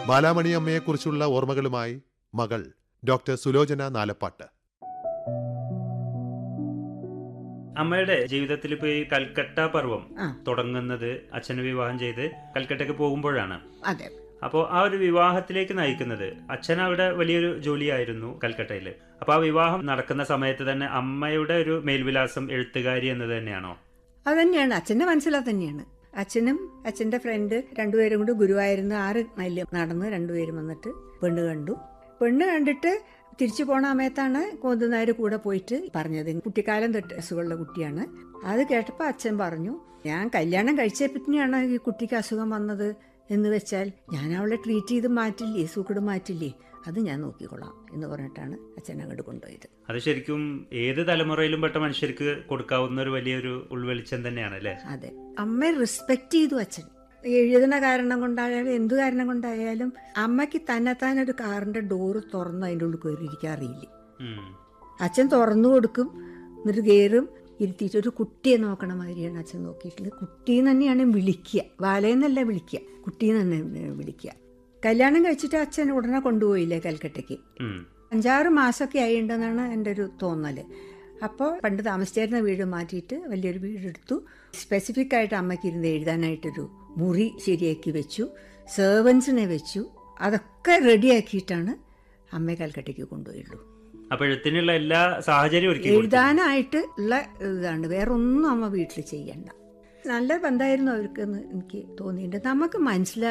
ബാലാമണി അമ്മയെക്കുറിച്ചുള്ള ഓർമ്മകളുമായി മകൾ ഡോക്ടർ സുലോചന നാലപ്പാട്ട് അമ്മയുടെ ജീവിതത്തിൽ ഇപ്പൊ ഈ കൽക്കട്ട പർവം ആ. തുടങ്ങുന്നത് അച്ഛനെ വിവാഹം ചെയ്ത് കൽക്കട്ടയ്ക്ക് പോകുമ്പോഴാണ് അതെ അപ്പോൾ ആ ഒരു വിവാഹത്തിലേക്ക് നയിക്കുന്നത് അച്ഛൻ അവിടെ വലിയൊരു ജോലിയായിരുന്നു കൽക്കട്ടയിൽ അപ്പോൾ ആ വിവാഹം നടക്കുന്ന സമയത്ത് തന്നെ അമ്മയുടെ ഒരു മേൽവിലാസം എഴുത്തുകാരി എന്നത് തന്നെയാണോ അത് തന്നെയാണ് അച്ഛൻ്റെ മനസ്സിലാ തന്നെയാണ് അച്ഛനും അച്ഛൻ്റെ ഫ്രണ്ട് രണ്ടുപേരും കൂടി ഗുരുവായൂരിന്ന് ആറ് മൈല് നടന്ന് രണ്ടുപേരും വന്നിട്ട് പെണ്ണ് കണ്ടു പെണ്ണ് കണ്ടിട്ട് തിരിച്ചു പോണ സമയത്താണ് കോന്തുനായർ കൂടെ പോയിട്ട് പറഞ്ഞത് കുട്ടിക്കാലം തൊട്ട് അസുഖമുള്ള കുട്ടിയാണ് അത് കേട്ടപ്പോൾ അച്ഛൻ പറഞ്ഞു ഞാൻ കല്യാണം കഴിച്ചപ്പിന്നെയാണ് ഈ കുട്ടിക്ക് അസുഖം വന്നത് എന്ന് വെച്ചാൽ ഞാൻ അവളെ ട്രീറ്റ് ചെയ്ത് മാറ്റില്ലേ സൂക്കട് മാറ്റില്ലേ അത് ഞാൻ നോക്കിക്കൊള്ളാം എന്ന് പറഞ്ഞിട്ടാണ് അച്ഛൻ അങ്ങോട്ട് കൊണ്ടുപോയത് അത് ശരിക്കും ഏത് തലമുറയിലും പെട്ട മനുഷ്യർക്ക് കൊടുക്കാവുന്ന ഒരു വലിയൊരു ഉൾവെളിച്ചം തന്നെയാണ് അല്ലേ അതെ അമ്മയെ റെസ്പെക്ട് ചെയ്തു അച്ഛൻ എഴുതുന്ന കാരണം കൊണ്ടായാലും എന്ത് കാരണം കൊണ്ടായാലും അമ്മയ്ക്ക് തന്നെത്താൻ ഒരു കാറിന്റെ ഡോറ് തുറന്ന് അതിൻ്റെ ഉള്ളിൽ കയറി ഇരിക്കാൻ അറിയില്ല ഉം. അച്ഛൻ തുറന്നു കൊടുക്കും എന്നിട്ട് കയറും ഇരുത്തിയിട്ട് ഒരു കുട്ടിയെ നോക്കണ മാതിരിയാണ് അച്ഛൻ നോക്കിയിട്ടുള്ളത് കുട്ടീന്ന് തന്നെയാണ് വിളിക്കുക വാലയെന്നല്ല വിളിക്കുക കുട്ടീന്ന് തന്നെ വിളിക്കുക കല്യാണം കഴിച്ചിട്ട് അച്ഛൻ ഉടനെ കൊണ്ടുപോയില്ലേ കൽക്കട്ടയ്ക്ക് ഉം. അഞ്ചാറ് മാസമൊക്കെ ആയിട്ടുണ്ടെന്നാണ് എൻ്റെ ഒരു തോന്നല് അപ്പോൾ പണ്ട് താമസിച്ചിരുന്ന വീട് മാറ്റിയിട്ട് വലിയൊരു വീടെടുത്തു സ്പെസിഫിക് ആയിട്ട് അമ്മയ്ക്ക് ഇരുന്ന് എഴുതാനായിട്ടൊരു മുറി ശരിയാക്കി വെച്ചു സെർവൻസിനെ വെച്ചു അതൊക്കെ റെഡിയാക്കിയിട്ടാണ് അമ്മയെ കൽക്കട്ടയ്ക്ക് കൊണ്ടുപോയുള്ളൂ അപ്പൊ എഴുത്തിനുള്ള എല്ലാ സാഹചര്യവും ഒരുക്കി കൊടുത്തു. എഴുതാനായിട്ട് ഉള്ള ഇതാണ് വേറെ ഒന്നും അമ്മ വീട്ടിൽ ചെയ്യണ്ട നല്ല ബന്ധമായിരുന്നു അവർക്കെന്ന് എനിക്ക് തോന്നിയിട്ടുണ്ട് നമുക്ക് മനസ്സിലാ